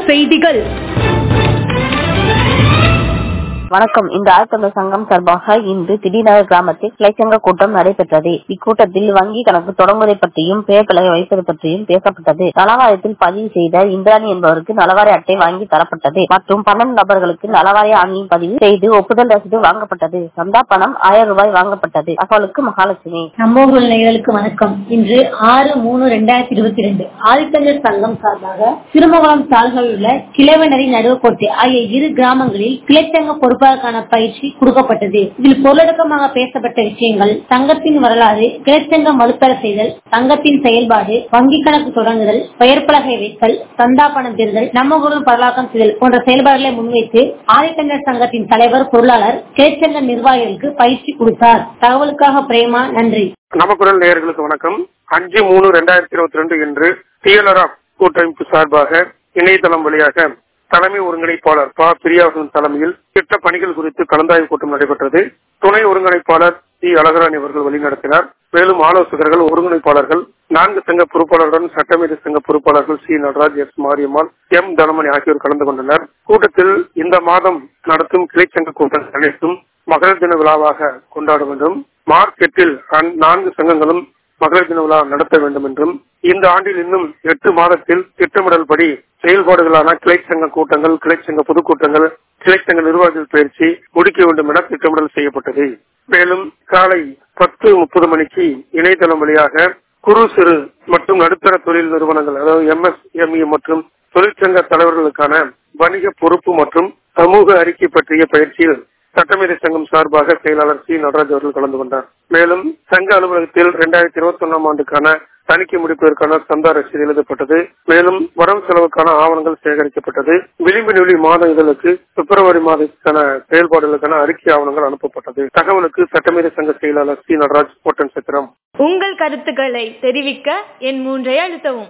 செய்திகள் வணக்கம் இந்த ஆழ்த்தமிழ் சங்கம் சார்பாக இன்று திடீநகர் கிராமத்தில் கிளைச்சங்க கூட்டம் நடைபெற்றது இக்கூட்டத்தில் வங்கி கணக்கு தொடங்குவதை பற்றியும் பெயர் பலகை வைப்பது பற்றியும் பேசப்பட்டது நலவாரியத்தில் பதிவு செய்த இந்திராணி என்பவருக்கு நலவாரிய அட்டை வாங்கி தரப்பட்டது மற்றும் பன்னெண்டு நபர்களுக்கு நலவாரிய ஆணையம் பதிவு செய்து ஒப்புதல் ரசீது வாங்கப்பட்டது சந்தா பணம் ஆயிரம் ரூபாய் வாங்கப்பட்டது தகவலுக்கு மகாலட்சுமி சமூக நேயர்களுக்கு வணக்கம் இன்று ஆறு மூணு ரெண்டாயிரத்தி இருபத்தி ரெண்டு ஆதித்தஞ்சர் சங்கம் சார்பாக திருமங்கலம் தாள்களில் உள்ள கிழவனரி நடுவக்கோட்டை ஆகிய இரு கிராமங்களில் கிளைச்சங்க பொறுப்பாளருக்கான பயிற்சி கொடுக்கப்பட்டது இதில் பொருளடக்கமாக பேசப்பட்ட விஷயங்கள் சங்கத்தின் வரலாறு கிளைச்சங்க மறுத்தர செய்தல் சங்கத்தின் செயல்பாடு வங்கி கணக்கு தொடங்குதல் பெயர் பலகை வைத்தல் சந்தா பணம் பெறுதல் நம்ம குழு பரலாக்கம் செய்தல் போன்ற செயல்பாடுகளை முன்வைத்து ஆதித்தஞ்சர் சங்கத்தின் தலைவர் பொருளாளர் கிளைச்சங்க நிர்வாகிகளுக்கு பயிற்சி கொடுத்தார் தகவலுக்காக பிரேமா நன்றி நமக்குரல் நேயர்களுக்கு வணக்கம் அஞ்சு மூணு ரெண்டாயிரத்தி இருபத்தி ரெண்டு இன்று டிஎல்ஆர் கூட்டமைப்பு சார்பாக இணையதளம் வழியாக தலைமை ஒருங்கிணைப்பாளர் ப பிரியாசன் தலைமையில் திட்ட பணிகள் குறித்து கலந்தாய்வு கூட்டம் நடைபெற்றது துணை ஒருங்கிணைப்பாளர் சி அழகராணி அவர்கள் வழிநடத்தினார் மேலும் ஆலோசகர்கள் ஒருங்கிணைப்பாளர்கள் நான்கு சங்க பொறுப்பாளருடன் சட்டமேதை சங்க பொறுப்பாளர்கள் C Natraj S Mariyammal M Thanamani ஆகியோர் கலந்து கொண்டனர் கூட்டத்தில் இந்த மாதம் நடத்தும் கிளைச்சங்க கூட்டங்கள் அனைத்தும் மகளிர் தின விழாவாக கொண்டாட வேண்டும் மார்ச் எட்டில் நான்கு சங்கங்களும் மகளிர் தின விழா நடத்த வேண்டும் என்றும் இந்த ஆண்டில் இன்னும் எட்டு மாதத்தில் திட்டமிடல் படி செயல்பாடுகளான கிளைச்சங்க கூட்டங்கள் கிளைச்சங்க பொதுக்கூட்டங்கள் கிளைச்சங்க நிர்வாகிகள் பயிற்சி முடிக்க வேண்டும் என திட்டமிடல் செய்யப்பட்டது மேலும் காலை பத்து முப்பது மணிக்கு இணையதளம் வழியாக குறு சிறு மற்றும் நடுத்தர தொழில் நிறுவனங்கள் அதாவது எம்எஸ்எம்இ மற்றும் தொழிற்சங்க தலைவர்களுக்கான வணிக பொறுப்பு மற்றும் சமூக அறிக்கை பற்றிய பயிற்சியில் சட்டமேதை சங்கம் சார்பாக செயலாளர் சி நடராஜ் அவர்கள் கலந்து கொண்டார் மேலும் சங்க அலுவலகத்தில் இரண்டாயிரத்தி இருபத்தி ஒன்னாம் ஆண்டுக்கான தணிக்கை முடிப்பதற்கான சந்தா ரசீது எழுதப்பட்டது மேலும் வரவு செலவுக்கான ஆவணங்கள் சேகரிக்கப்பட்டது விளிம்பு நிலை மாத இதழுக்கு பிப்ரவரி மாதத்துக்கான செயல்பாடுகளுக்கான அறிக்கை ஆவணங்கள் அனுப்பப்பட்டது தகவலுக்கு சட்டமேதை சங்க செயலாளர் சி நடராஜ் ஓட்டன் சத்திரம் உங்கள் கருத்துக்களை தெரிவிக்க என் மூன்றை அழுத்தவும்